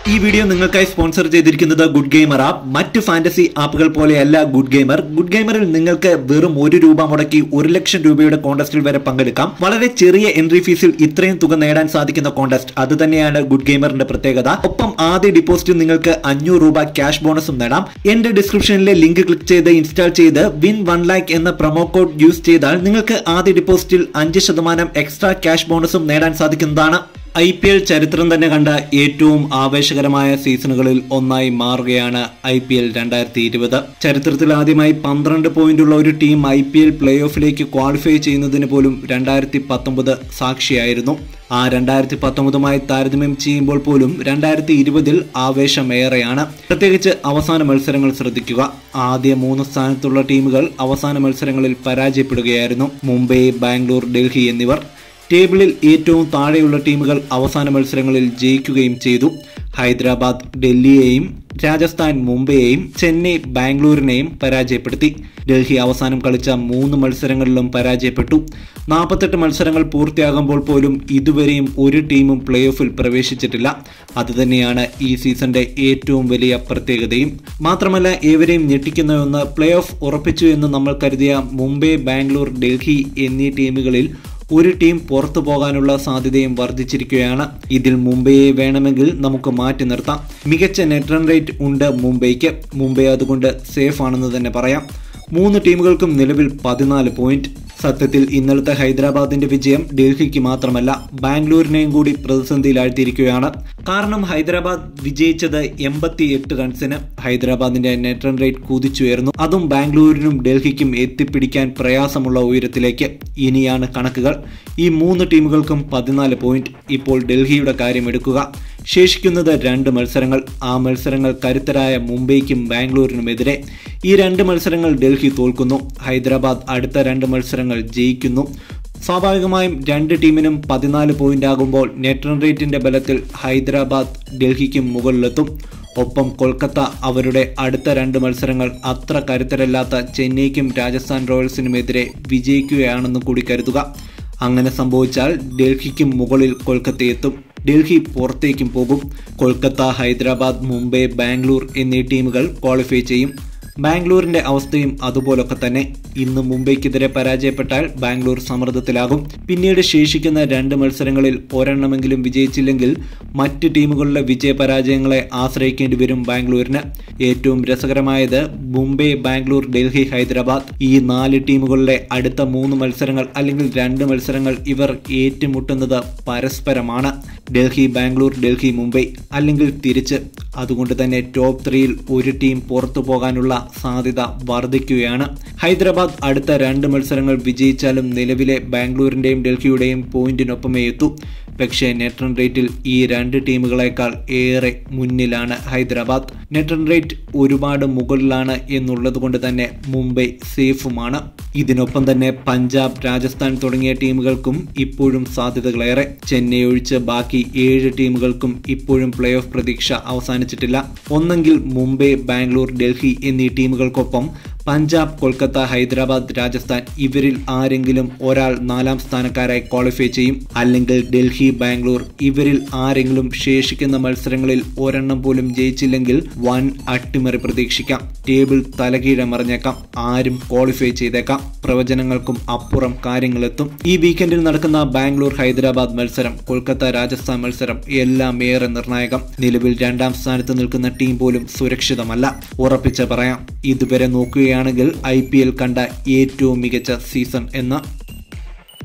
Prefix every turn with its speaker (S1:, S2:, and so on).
S1: ഈ വീഡിയോ നിങ്ങൾക്കായി സ്പോൺസർ ചെയ്തിരിക്കുന്നത് ഗുഡ് ഗെയിമർ ആപ്പ് മറ്റ് ഫാന്റസി ആപ്പുകൾ പോലെയല്ല ഗുഡ് ഗെയിമർ ഗുഡ് ഗെയിമറിൽ നിങ്ങൾക്ക് വെറും ഒരു രൂപ മുടക്കി ഒരു ലക്ഷം രൂപയുടെ കോൺടെസ്റ്റിൽ വരെ പങ്കെടുക്കാം വളരെ ചെറിയ എൻട്രി ഫീസിൽ ഇത്രയും തുക നേടാൻ സാധിക്കുന്ന കോൺടെസ്റ്റ് അത് തന്നെയാണ് ഗുഡ് ഗെയിമറിന്റെ പ്രത്യേകത ഒപ്പം ആദ്യ ഡിപ്പോസിറ്റ് നിങ്ങൾക്ക് അഞ്ഞൂറ് രൂപ ക്യാഷ് ബോണസും നേടാം എന്റെ ഡിസ്ക്രിപ്ഷനിലെ ലിങ്ക് ക്ലിക്ക് ചെയ്ത് ഇൻസ്റ്റാൾ ചെയ്ത് വിൻ വൺ ലാക്ക് എന്ന പ്രൊമോ കോഡ് യൂസ് ചെയ്താൽ നിങ്ങൾക്ക് ആദ്യ ഡിപ്പോസിറ്റിൽ അഞ്ച് ശതമാനം എക്സ്ട്രാ ക്യാഷ് ബോണസും നേടാൻ സാധിക്കുന്നതാണ് ഐ പി എൽ ചരിത്രം തന്നെ കണ്ട ഏറ്റവും ആവേശകരമായ സീസണുകളിൽ ഒന്നായി മാറുകയാണ് ഐ പി എൽ രണ്ടായിരത്തി ഇരുപത് ചരിത്രത്തിൽ ആദ്യമായി പന്ത്രണ്ട് പോയിന്റുള്ള ഒരു team I P L play ഓഫിലേക്ക് ക്വാളിഫൈ ചെയ്യുന്നതിന് പോലും രണ്ടായിരത്തി പത്തൊമ്പത് സാക്ഷിയായിരുന്നു ആ രണ്ടായിരത്തി പത്തൊമ്പതുമായി താരതമ്യം ചെയ്യുമ്പോൾ പോലും രണ്ടായിരത്തി ഇരുപതിൽ ആവേശമേറെയാണ് പ്രത്യേകിച്ച് അവസാന മത്സരങ്ങൾ ശ്രദ്ധിക്കുക ആദ്യ മൂന്ന് സ്ഥാനത്തുള്ള ടീമുകൾ അവസാന മത്സരങ്ങളിൽ പരാജയപ്പെടുകയായിരുന്നു മുംബൈ ബാംഗ്ലൂർ ഡൽഹി എന്നിവർ ടേബിളിൽ ഏറ്റവും താഴെയുള്ള ടീമുകൾ അവസാന മത്സരങ്ങളിൽ ജയിക്കുകയും ചെയ്തു ഹൈദരാബാദ് ഡൽഹിയെയും രാജസ്ഥാൻ മുംബൈയെയും ചെന്നൈ ബാംഗ്ലൂരിനെയും പരാജയപ്പെടുത്തി ഡൽഹി അവസാനം കളിച്ച മൂന്ന് മത്സരങ്ങളിലും പരാജയപ്പെട്ടു നാൽപ്പത്തെട്ട് മത്സരങ്ങൾ പൂർത്തിയാകുമ്പോൾ പോലും ഇതുവരെയും ഒരു ടീമും പ്ലേ ഓഫിൽ പ്രവേശിച്ചിട്ടില്ല അതുതന്നെയാണ് ഈ സീസണിന്റെ ഏറ്റവും വലിയ പ്രത്യേകതയും മാത്രമല്ല ഏവരെയും ഞെട്ടിക്കുന്ന ഒന്ന് പ്ലേ ഓഫ് ഉറപ്പിച്ചു എന്ന് നമ്മൾ കരുതിയ മുംബൈ ബാംഗ്ലൂർ ഡൽഹി എന്നീ ടീമുകളിൽ ഒരു ടീം പുറത്തു പോകാനുള്ള സാധ്യതയും വർദ്ധിച്ചിരിക്കുകയാണ് ഇതിൽ മുംബൈയെ വേണമെങ്കിൽ നമുക്ക് മാറ്റി നിർത്താം മികച്ച നെറ്റ് റൺ റേറ്റ് ഉണ്ട് മുംബൈക്ക് മുംബൈ അതുകൊണ്ട് സേഫ് ആണെന്ന് തന്നെ പറയാം മൂന്ന് ടീമുകൾക്കും നിലവിൽ പതിനാല് പോയിന്റ് സത്യത്തിൽ ഇന്നലത്തെ ഹൈദരാബാദിന്റെ വിജയം ഡൽഹിക്ക് മാത്രമല്ല ബാംഗ്ലൂരിനെയും കൂടി പ്രതിസന്ധിയിലാഴ്ത്തിയിരിക്കുകയാണ് കാരണം ഹൈദരാബാദ് വിജയിച്ചത് എൺപത്തി എട്ട് റൺസിന് ഹൈദരാബാദിന്റെ നെറ്റ് റൺ റേറ്റ് കുതിച്ചുയർന്നു അതും ബാംഗ്ലൂരിനും ഡൽഹിക്കും എത്തിപ്പിടിക്കാൻ പ്രയാസമുള്ള ഉയരത്തിലേക്ക് ഇനിയാണ് കണക്കുകൾ ഈ മൂന്ന് ടീമുകൾക്കും പതിനാല് പോയിന്റ് ഇപ്പോൾ ഡൽഹിയുടെ കാര്യം എടുക്കുക ശേഷിക്കുന്നത് രണ്ട് മത്സരങ്ങൾ ആ മത്സരങ്ങൾ കരുത്തരായ മുംബൈക്കും ബാംഗ്ലൂരിനുമെതിരെ ഈ രണ്ട് മത്സരങ്ങൾ ഡൽഹി തോൽക്കുന്നു ഹൈദരാബാദ് അടുത്ത രണ്ട് മത്സരങ്ങൾ ജയിക്കുന്നു സ്വാഭാവികമായും രണ്ട് ടീമിനും പതിനാല് പോയിന്റ് ആകുമ്പോൾ നെറ്റ് റൺ റേറ്റിന്റെ ബലത്തിൽ ഹൈദരാബാദ് ഡൽഹിക്കും മുകളിലെത്തും ഒപ്പം കൊൽക്കത്ത അവരുടെ അടുത്ത രണ്ട് മത്സരങ്ങൾ അത്ര കരുത്തരല്ലാത്ത ചെന്നൈക്കും രാജസ്ഥാൻ റോയൽസിനുമെതിരെ വിജയിക്കുകയാണെന്ന് കൂടി കരുതുക അങ്ങനെ സംഭവിച്ചാൽ ഡൽഹിക്കും മുകളിൽ കൊൽക്കത്ത എത്തും ഡൽഹി പുറത്തേക്കും പോകും കൊൽക്കത്ത ഹൈദരാബാദ് മുംബൈ ബാംഗ്ലൂർ എന്നീ ടീമുകൾ ക്വാളിഫൈ ചെയ്യും ബാംഗ്ലൂരിന്റെ അവസ്ഥയും അതുപോലൊക്കെ തന്നെ ഇന്ന് മുംബൈക്കെതിരെ പരാജയപ്പെട്ടാൽ ബാംഗ്ലൂർ സമ്മർദ്ദത്തിലാകും പിന്നീട് ശേഷിക്കുന്ന രണ്ട് മത്സരങ്ങളിൽ ഒരെണ്ണമെങ്കിലും വിജയിച്ചില്ലെങ്കിൽ മറ്റ് ടീമുകളുടെ വിജയപരാജയങ്ങളെ ആശ്രയിക്കേണ്ടി വരും ബാംഗ്ലൂരിന് ഏറ്റവും രസകരമായത് മുംബൈ ബാംഗ്ലൂർ ഡൽഹി ഹൈദരാബാദ് ഈ നാല് ടീമുകളുടെ അടുത്ത മൂന്ന് മത്സരങ്ങൾ അല്ലെങ്കിൽ രണ്ട് മത്സരങ്ങൾ ഇവർ ഏറ്റുമുട്ടുന്നത് പരസ്പരമാണ് ഡൽഹി ബാംഗ്ലൂർ ഡൽഹി മുംബൈ അല്ലെങ്കിൽ തിരിച്ച് അതുകൊണ്ട് തന്നെ ടോപ്പ് ത്രീയിൽ ഒരു ടീം പുറത്തു പോകാനുള്ള സാധ്യത വർദ്ധിക്കുകയാണ് ഹൈദരാബാദ് അടുത്ത രണ്ട് മത്സരങ്ങൾ വിജയിച്ചാലും നിലവിലെ ബാംഗ്ലൂരിന്റെയും ഡൽഹിയുടെയും പോയിന്റിനൊപ്പമേ എത്തൂ പക്ഷേ നെറ്റ് റൺ റേറ്റിൽ ഈ രണ്ട് ടീമുകളെക്കാൾ ഏറെ മുന്നിലാണ് ഹൈദരാബാദ് നെറ്റ് റൺ റേറ്റ് ഒരുപാട് മുകളിലാണ് എന്നുള്ളത് കൊണ്ട് തന്നെ മുംബൈ സേഫുമാണ് ഇതിനൊപ്പം തന്നെ പഞ്ചാബ് രാജസ്ഥാൻ തുടങ്ങിയ ടീമുകൾക്കും ഇപ്പോഴും സാധ്യതകളേറെ ചെന്നൈ ഒഴിച്ച് ബാക്കി ഏഴ് ടീമുകൾക്കും ഇപ്പോഴും പ്ലേ ഓഫ് പ്രതീക്ഷ അവസാനിച്ചിട്ടില്ല ഒന്നെങ്കിൽ മുംബൈ ബാംഗ്ലൂർ ഡൽഹി എന്നീ ടീമുകൾക്കൊപ്പം പഞ്ചാബ് കൊൽക്കത്ത ഹൈദരാബാദ് രാജസ്ഥാൻ ഇവരിൽ ആരെങ്കിലും ഒരാൾ നാലാം സ്ഥാനക്കാരായി ക്വാളിഫൈ ചെയ്യും അല്ലെങ്കിൽ ഡൽഹി ബാംഗ്ലൂർ ഇവരിൽ ആരെങ്കിലും ശേഷിക്കുന്ന മത്സരങ്ങളിൽ ഒരെണ്ണം പോലും ജയിച്ചില്ലെങ്കിൽ വൻ അട്ടിമറി പ്രതീക്ഷിക്കാം ടേബിൾ തലകീഴ മറിഞ്ഞേക്കാം ആരും ക്വാളിഫൈ ചെയ്തേക്കാം പ്രവചനങ്ങൾക്കും അപ്പുറം കാര്യങ്ങളെത്തും ഈ വീക്കെൻഡിൽ നടക്കുന്ന ബാംഗ്ലൂർ ഹൈദരാബാദ് മത്സരം കൊൽക്കത്ത രാജസ്ഥാൻ മത്സരം എല്ലാം ഏറെ നിർണായകം നിലവിൽ രണ്ടാം സ്ഥാനത്ത് നിൽക്കുന്ന ടീം പോലും സുരക്ഷിതമല്ല ഉറപ്പിച്ച് പറയാം ഇതുവരെ നോക്കുകയാണെങ്കിൽ ഐ പി എൽ കണ്ട ഏറ്റവും മികച്ച സീസൺ എന്ന്